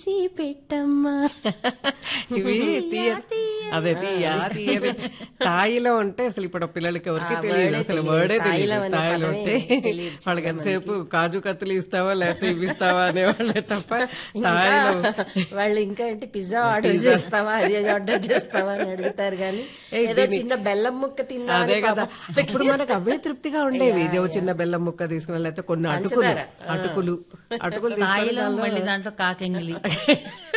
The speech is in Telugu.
చేసి పెట్టమ్మా ఇవి తీయ అదే తీయ తీయ తాయిలో ఉంటే అసలు ఇప్పుడు పిల్లలకి ఎవరికి ఆ, తెలియదు word ఏ అసలు తెలియదు. వర్డే తాయిలం తెలియదు అనే తాయిలో పదమే ఉంటే తెలియదు వాళ్ళకి ఎంతసేపు కాజు కత్తులు ఇస్తావా లేకపోతే ఇవి ఇస్తావా అనేవాళ్ళే తప్ప తాయిలో వాళ్ళు ఇంకా ఏంటి పిజ్జా ఆర్డర్ చేస్తావా అది అది ఆర్డర్ చేస్తావా అని అడుగుతారు కానీ ఏయ్, ఏదో దీని- చిన్న బెల్లం ముక్క అదే తిందా కదా ఇప్పుడు మనకు అవే తృప్తిగా ఉండేవి ఇదే ఓ చిన్న బెల్లం ముక్క తీసుకున్నా లేకపోతే కొన్ని అటుకులు పంచదార. అటుకులు అటుకులు తీసుకొని తాయిలో దానిలో- మళ్ళీ దాంట్లో కాకెంగిలి